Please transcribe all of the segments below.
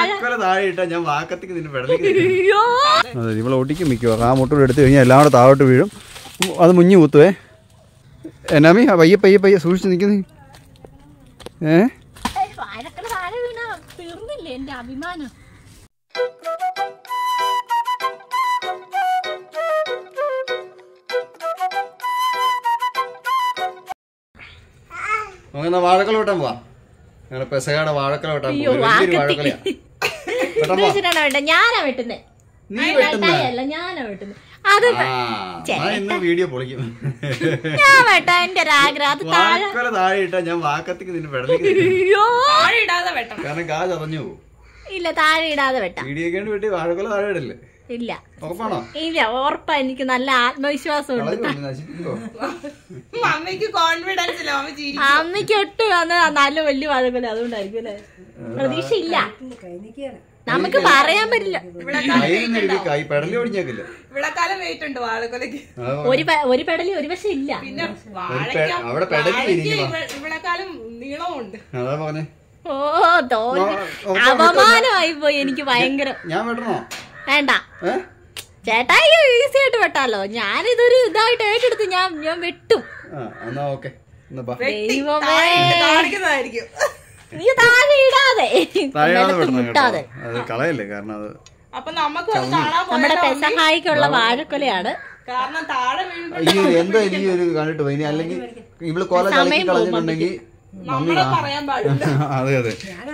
വാഴക്കൊല താഴെ ഇട്ടാ ഞാൻ വാക്കത്തേക്ക് നിന്നെ പെടലേക്ക് തരും. അയ്യോ അതെ ഇവളെ ഒട്ടിക്കും മിക്കോ ആ മുട്ടോട് എടുത്തു കഴിഞ്ഞാൽ എല്ലാം കൂടെ താഴോട്ട് വീഴും അത് മുഞ്ഞി കുത്തുവേ എന്നാമി ആ പയ്യെ പയ്യെ പയ്യെ സൂക്ഷിച്ച് നിൽക്കുന്നേ ഏ വാഴക്കല താഴെ വീണ തീർന്നില്ലേ എന്റെ അഭിമാനം നമുക്കെന്നാ വാഴക്കൊല വെട്ടാൻ പോവാ ഞങ്ങളുടെ പെസകയുടെ വാഴക്കൊല വെട്ടാൻ അയ്യോ പോവാ വലിയൊരു വാക്കത്തി വാഴക്കൊലയാ വെട്ടാൻ പോവാ വെച്ചിട്ടാണോ വേണ്ട ഞാനാ വെട്ടുന്നേ നീ വെട്ടുന്ന അല്ല ഞാനാ വെട്ടുന്നേ അത് ആ ഞാൻ ഇന്ന് വീഡിയോ പൊളിക്കും ഞാൻ വെട്ടാ എന്റെ ഒരു ആഗ്രഹം അത് താഴെ വാഴക്കൊല താഴെ ഇട്ടാ ഞാൻ വാക്കത്തേക്ക് നിന്നെ പെടലേക്ക് തരും. അയ്യോ താഴെ ഇടാതെ വെട്ടണം കാരണം കാ ചതഞ്ഞു പോകും ഇല്ല താഴെ ഇടാതെ വെട്ടാം വീഡിയോ ഒക്കെ വെട്ടി വാഴക്കൊല താഴെ ഇടല്ലേ ഇല്ല ഉറപ്പാണോ ഇല്ല ഉറപ്പാ എനിക്ക് നല്ല ആത്മവിശ്വാസം ഉണ്ട് കളയുമോ? നീ നശിപ്പിക്കുവോ? മമ്മിക്ക് കോൺഫിഡൻസ് ഇല്ല മമ്മി ചിരി അമ്മയ്ക്ക് ഒട്ടും വന്ന് നല്ല വലിയ വഴക്കല്ലേ അതുകൊണ്ടായിരിക്കും അല്ലേ പ്രതീക്ഷയില്ല നമുക്ക് പറയാൻ പറ്റില്ല കയ്യിൽ നിന്ന് എടുക്ക്, കൈ പെടലി ഒടിഞ്ഞേക്കില്ല ഇവിടെക്കാലം വെയിറ്റ് ഉണ്ട് വാഴക്കൊലക്ക് അതാ ഒരു പെ- ഒരു പെടലി ഒരു പക്ഷെ ഇല്ല പിന്നെ പെ- വാഴയ്ക്ക അവിടെ പെടലി വാഴയ്ക്ക് ഇരിക്കുവാ. ഇവ- ഇവിടെക്കാലം നീളമുണ്ട് അതാ പറഞ്ഞേ ഓ തോന്നി ഓ, ഓ, അപമാനമായി പോയി എനിക്ക് ഭയങ്കര ഞാൻ വെട്ടണോ വേണ്ട ഏ ചേട്ടാ ഈസി ആയിട്ട് വെട്ടാലോ ഞാനിതൊരു ഇതായിട്ട് ഏറ്റെടുത്ത് ഞാൻ ഞാൻ വെട്ടും ആ എന്നാ ഓക്കെ എന്നാ ബാ ദൈവമേ കാണിക്കുന്നതായിരിക്കും നീ താഴെ ഇടാതെ താഴെ നിലത്ത് വെട്ടണം കേട്ടോ മുട്ടാതെ അത് കളയല്ലേ കാരണം അത് അപ്പൊ നമുക്ക് അത് കാണാൻ നമ്മുടെ പോയാലോ മമ്മി? പെസഹായിക്കുള്ള വാഴക്കൊലയാണ് കാരണം താഴെ വീഴുമ്പോ ഈ എന്താ ഈ ഒരു കണ്ടിട്ട് പോയി ഇനി അല്ലെങ്കിൽ ഇവള് കൊല കളക്കി കളഞ്ഞിട്ടുണ്ടെങ്കിൽ മമ്മി നമ്മളെ പറയാൻ പാടില്ല അതെ അതെ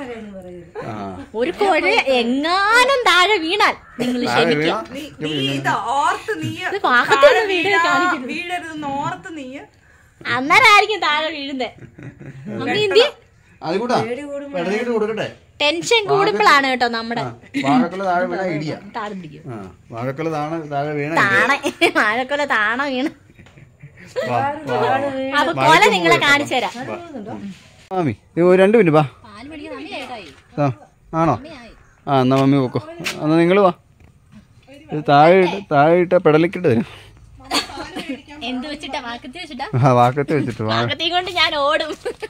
ആ ഒരു കോഴ എങ്ങാനും താഴെ വീണാൽ നിങ്ങൾ താഴെ ക്ഷമിക്കുക വീണാ നീ നീ ഇത് ഓർത്ത് നീ ഇത് പാകത്തിന് താഴെ വീട് വീഴാ- കാണിക്കുന്നു. വീഴരുതെന്ന് ഓർത്ത് നീ അന്നേരമായിരിക്കും താഴെ വീഴുന്നത് മമ്മി എന്തി അത് കൂട്ടാ പെടലിക്കിട്ട് കൊടുക്കട്ടെ ടെൻഷൻ കൂടുമ്പോഴാണ് കേട്ടോ നമ്മുടെ ആ വാഴക്കൊല താഴെ വീണ ഇടിയാ താഴെ പിടിക്കും ആ വാഴക്കൊല താഴെ താഴെ വീണ താണ വാഴക്കൊല താണ വീണ് വാ, വാ, വാ. അപ്പൊ കൊല നിങ്ങളെ കാണിച്ചു തരാം മാമി ഇത് ഒരു രണ്ട് മിനിറ്റ് വാ പാല് പിടിക്കാൻ സമയമായിട്ടായി ആ ആണോ ആ എന്നാ മമ്മി പോക്കോ എന്നാ നിങ്ങൾ വാ ഇത് താഴെ ഇട്ട് താഴെ ഇട്ട പെടലിക്കിട്ട് തരും എന്ത് വെച്ചിട്ടാ വാക്കത്തി വെച്ചിട്ടാ ആ വാക്കത്ത് വെച്ചിട്ട് വാ വാക്കത്തി കൊണ്ട് ഞാൻ ഓടും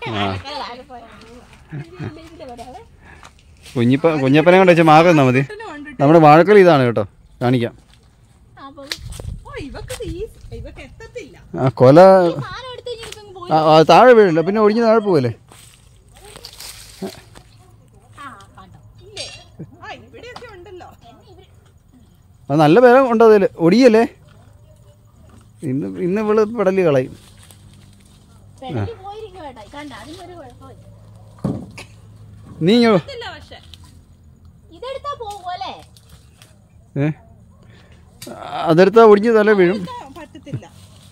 കുഞ്ഞിപ്പ കുഞ്ഞപ്പനെ കൊണ്ട് വെച്ച് മാറി തന്നാ മതി നമ്മുടെ വാഴക്കൊല ഇതാണ് കേട്ടോ കാണിക്കാം അപ്പൊ ഓ ഇവക്ക് ഇത് ഈ- ഇവക്ക് എത്തത്തില്ല ആ കൊല സാധനം എടുത്ത് കഴിഞ്ഞിട്ട് ഇങ്ങ് പോയി ആ, ആ, താഴെ വീഴില്ല പിന്നെ ഒടിഞ്ഞ് താഴെ പോവല്ലേ ആ കണ്ടോ ഇല്ലേ ആ ഇവിടെയൊക്കെ ഉണ്ടല്ലോ അത് നല്ല ബലം ഉണ്ട് അതിൽ ഒടിയല്ലേ ഇന്ന് ഇന്ന് ഇവള് പെടല് കളയും പെടലി പോയിരിക്കും കേട്ടോ കണ്ട അതിനൊരു കുഴപ്പമില്ല നീ ഇങ്ങോ ഇല്ല പക്ഷെ ഇതെടുത്താ പോകുമല്ലേ ഏ അതെടുത്താ ഒടിഞ്ഞ് തല വീഴും ആ, പറ്റത്തില്ല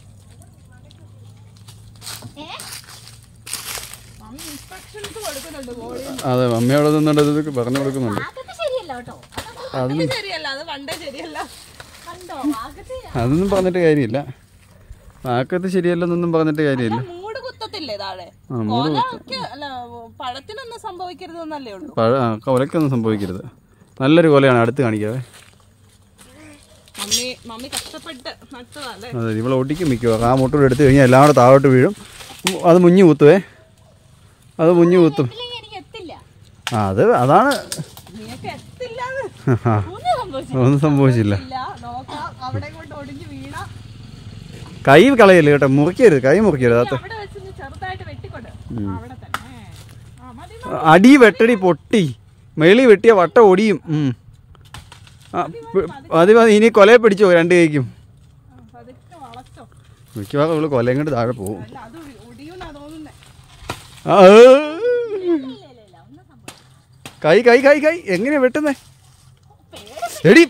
മമ്മി ഇൻസ്ട്രക്ഷൻസ് കൊടുക്കുന്നുണ്ട് മോളി അതെ മമ്മിയോട് നിന്നുണ്ട് ഇതൊക്കെ പറഞ്ഞു കൊടുക്കുന്നുണ്ട് വാക്കത്തി ശരിയല്ല കേട്ടോ അതൊന്നും ശരിയല്ല അത് പണ്ടേ ശരിയല്ല കണ്ടോ വാക്കത്തി അതൊന്നും പറഞ്ഞിട്ട് കാര്യമില്ല വാക്കത്ത് ശരിയല്ലെന്നൊന്നും പറഞ്ഞിട്ട് കാര്യമില്ല മൂട് കുത്തത്തില്ലേ താഴെ ആ മൂട് കൊലക്ക് അല്ല പഴത്തിനൊന്നും സംഭവിക്കരുതെന്നല്ലേ ഉള്ളൂ പഴ ആ കൊലക്കൊന്നും സംഭവിക്കരുത് നല്ലൊരു കൊലയാണ് അടുത്ത് കാണിക്കാവേ മമ്മി മമ്മി കഷ്ടപ്പെട്ട് നട്ടതല്ലേ അതെ ഇവളെ ഒട്ടിക്കും മിക്കോ ആ മുട്ടോട് എടുത്തു കഴിഞ്ഞാൽ എല്ലാം കൂടെ താഴോട്ട് വീഴും അത് മുഞ്ഞി കുത്തുവേ അത് മുഞ്ഞി കുത്തും ഇല്ലെങ്കിൽ എനിക്ക് എത്തില്ല ആ അത് അതാണ് നിനക്ക് എത്തില്ലാന്ന് ആ, ഒന്നും സംഭവിച്ചു ഒന്നും സംഭവിച്ചില്ല ഇല്ല നോക്കാം അവിടെ കൊണ്ട് ഒടിഞ്ഞു വീണ കൈ കളയല്ലേ കേട്ടോ മുറിക്കരുത് കൈ മുറിക്കരുത് അത് അവിടെ വെച്ച് നീ ചെറുതായിട്ട് വെട്ടിക്കൊണ്ട് അവിടെ തന്നെ ആ മതി അടി വെട്ടടി പൊട്ടി മേളി വെട്ടിയ വട്ട ഒടിയും ഉം. ആ, പ്- മതി മതി ഇനി കൊലയെ പിടിച്ചോ രണ്ട് കൈക്കും ആ, പതുക്കെ വളച്ചോ മിക്കവാറും ഇവള് കൊലയും കൊണ്ട് താഴെ പോകും അല്ല അത് ഒടിയൂന്നാ തോന്നുന്നേ ആ, കൈ കൈ കൈ കൈ എങ്ങനെയാ വെട്ടുന്നേ എടി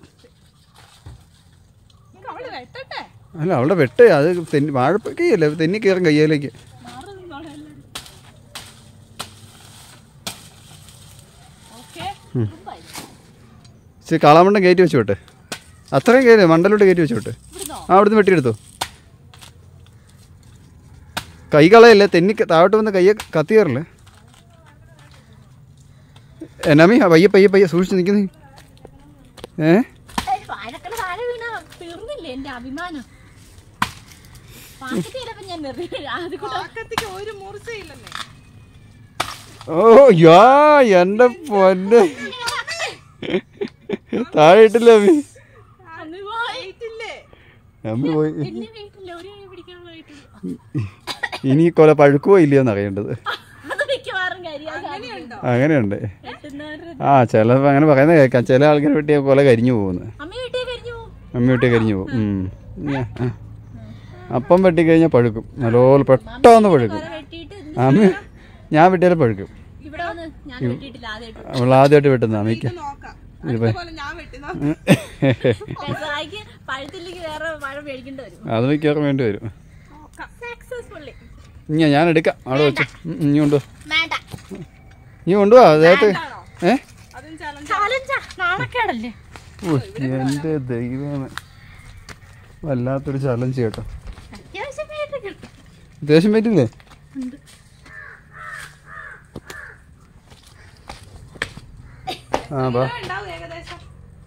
നിനക്ക് അവള് വെട്ടട്ടെ അല്ല അവളുടെ വെട്ട് അത് തെന്നി വാഴപ്പക്കയല്ലേ തെന്നി കയറും കയ്യിലേക്ക് ഓക്കെ ഇച്ചിരി കാളാമണ്ടം കയറ്റി വെച്ച് വിട്ടെ അത്രയും കയറി മണ്ടലോട്ട് കയറ്റി വെച്ച് വിട്ടെ ആ അവിടുന്ന് വെട്ടിയെടുത്തു കൈ കളയല്ലേ തെന്നി ക- താഴോട്ട് വന്ന് കയ്യെ കത്തി കയറല്ലേ എന്നാമി ആ പയ്യെ പയ്യെ പയ്യെ സൂക്ഷിച്ച് നിൽക്കുന്നേ ഏ വാഴക്കട താഴെ വീണ തീർന്നില്ലേ എന്റെ അഭിമാനം പാക്കത്തി ചിലപ്പോ ഞാൻ നിർത്തി ആദ്യം കൂടെ പാക്കത്തേക്ക് ഒരു മൂർച്ചയില്ലെന്നേ ഓ യാ എൻ്റെ പൊന്നെ ഇങ്ങനെ താഴെ ഇട്ടില്ല അമ്മി അന്ന് പോയി അമ്മി പോയി എന്നെ വീട്ടില്ല ഒരു കൈ പിടിക്കാൻ പോയിട്ട് ഇനി കൊല പഴുക്കുവോ ഇല്ലയോ എന്ന് അറിയേണ്ടത് അത് മിക്കവാറും കരിയാൻ അങ്ങനെയുണ്ട് വെട്ടുന്നവരുടെ ആ ചില അങ്ങനെ പറയുന്നത് കേൾക്കാം ചില ആൾക്കാർ വെട്ടിയ കൊല കരിഞ്ഞു പോകുന്നു അമ്മ വീട്ടിൽ കരിഞ്ഞു പോകും അമ്മ വെട്ടിയ കരിഞ്ഞു പോകും ഉം. ഞാ- ആ. അപ്പം വെട്ടിക്കഴിഞ്ഞാൽ പഴുക്കും നല്ലപോലെ പെട്ടെന്ന് പഴുക്കും കുറെ വെട്ടിയിട്ട് എന്ത് അമ്മ ഞാൻ വെട്ടിയാലും പഴുക്കും ഇവിടെ വന്ന് ഞാൻ വെട്ടിയിട്ടില്ല ആദ്യമായിട്ട് അവൾ ആദ്യമായിട്ട് വെട്ടുന്ന അമ്മയ്ക്ക് നോക്കാം ഇതിപ്പോ അതുപോലെ ഞാൻ വെട്ടുന്ന രസമായിക്ക് പഴുത്തില്ലെങ്കിൽ വേറെ പഴം മേടിക്കേണ്ടി വരും അത് മിക്കവാറും വേണ്ടി വരും സക്സസ്ഫുള്ളി ഇനി ഞാൻ എടുക്കാം അവിടെ വെച്ച് ഉം, ഇനി കൊണ്ടുപോ വേണ്ട നീ കൊണ്ടുപോവാ അദ്ദേഹത്തെ ഏ അതും ചലഞ്ച് ചാലഞ്ചാ നാണക്കേടല്ലേ ഓ എൻ്റെ ദൈവമേ വല്ലാത്തൊരു ചലഞ്ച് കേട്ടോ അത്യാവശ്യം വേണ്ടിക്കണം അത്യാവശ്യം പറ്റില്ലേ ആ ബാ ഉണ്ടാവും ഏകദേശം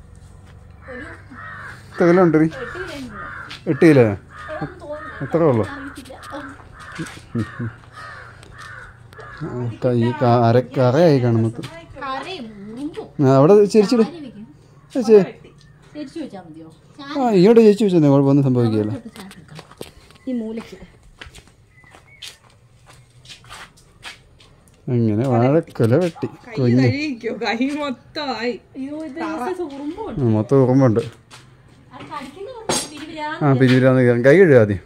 എത്ര കിലോ ഉണ്ട് എട്ട് കിലോ എത്ര ഉള്ളു ആ, ഈ ക- അര കറയായി കാണുന്നത് കരയും ഉറുമ്പും ആ, അവിടെ ചിരിച്ചിട് ചേച്ചി തിരിച്ചു വെച്ചാൽ മതിയോ ആ ഇങ്ങോട്ട് ചേച്ചി വെച്ചെന്നെ കുഴപ്പമൊന്നും സംഭവിക്കുകയില്ല ഈ മൂലയ്ക്ക് അങ്ങനെ വാഴക്കൊല വെട്ടി കുഞ്ഞ് കഴിക്കോ കൈ മൊത്തമായി അയ്യോ ഇത് ഉറുമ്പുണ്ട് ആ, മൊത്തം ഉറുമ്പുണ്ട് അത് കടിക്കുന്ന തിരുവിരാ ആ പിരിവിരാന്ന് കയറും കൈ കഴുകുക ആദ്യം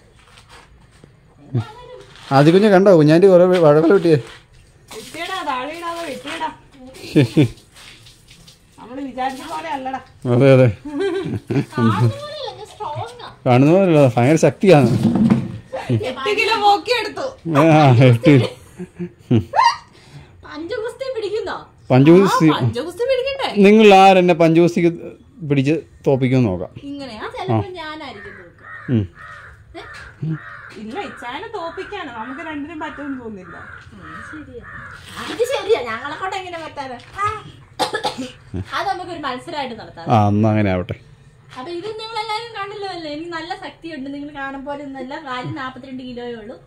ആദ്യം കുഞ്ഞെ കണ്ടോ കുഞ്ഞാൻ്റെ കുറെ വാഴക്കൊല വെട്ടിയേ വെട്ടിയടാ താഴെ ഇടാതെ വെട്ടിയടാ നമ്മള് വിചാരിച്ച പോലെ അല്ലടാ അതെ അതെ സ്ട്രോങ് കാണുന്ന പോലെയല്ല ഭയങ്കര ശക്തിയാണ് എട്ട് കിലോ പോക്കിയെടുത്തു ആ എട്ട് അഞ്ചു കുസ്തി പിടിക്കുന്നോ പഞ്ചകുസ്തി പഞ്ചകുസ്തി പിടിക്കട്ടെ നിങ്ങൾ ആരെന്നെ പഞ്ചകുസ്തിക്ക് പിടിച്ച് തോപ്പിക്കുമെന്ന് നോക്കാം ഇങ്ങനെയാ ചിലപ്പോ ഞാനായിരിക്കും നോക്കുക ഉം. ഇല്ല ഇച്ചായനെ തോപ്പിക്കാണ് നമുക്ക് രണ്ടിനും പറ്റുമെന്ന് തോന്നുന്നില്ല ശരിയാ അത് ശരിയാ ഞങ്ങളെ കൊണ്ട് എങ്ങനെ പറ്റാതെ അത് നമുക്കൊരു മത്സരമായിട്ട് നടത്താം ആ എന്നാ അങ്ങനെ ആവട്ടെ അപ്പൊ ഇത് നിങ്ങൾ എല്ലാവരും കണ്ടല്ലോ അല്ലേ എനിക്ക് നല്ല ശക്തിയുണ്ട് നിങ്ങൾ കാണും പോലെ ഒന്നല്ല കാലിൽ നാപ്പത്തിരണ്ട് കിലോയേ ഉള്ളൂ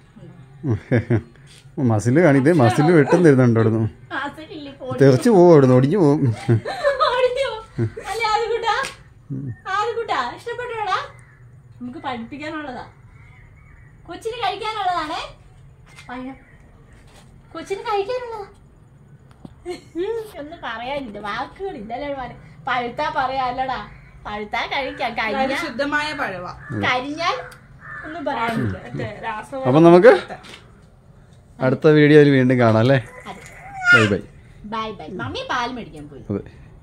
മസിൽ കാണിതേ മസിൽ വെട്ടുന്നിരുന്നുണ്ട് അവിടുന്ന് മാസമില്ലേ തെറിച്ച് പോവും അവിടുന്ന് ഒടിഞ്ഞു പോവും ഓടിയോ അല്ല ആദ്യകൂട്ടാ ആദ്യകൂട്ടാ ഇഷ്ടപ്പെട്ടോടാ നമുക്ക് പഠിപ്പിക്കാനുള്ളതാ കൊച്ചിന് കഴിക്കാനുള്ളതാണേ പഴം കൊച്ചിന് കഴിക്കാനുള്ളതാ ഉം, ഒന്നും പറയാനില്ല വാക്കുകളില്ല അല്ലേ മോനെ? പഴുത്താ പറയാല്ലടാ പഴുത്താ കഴിക്കാം അതായത് കരിഞ്ഞാ ശുദ്ധമായ പഴവ കരിഞ്ഞാൽ ഒന്നും പറയാനില്ല മറ്റേ രാസവ അപ്പം നമുക്ക് അടുത്ത വീഡിയോയിൽ വീണ്ടും കാണാം അല്ലേ അതെ bye bye bye bye mummy പാൽ മേടിക്കാൻ പോയി അതെ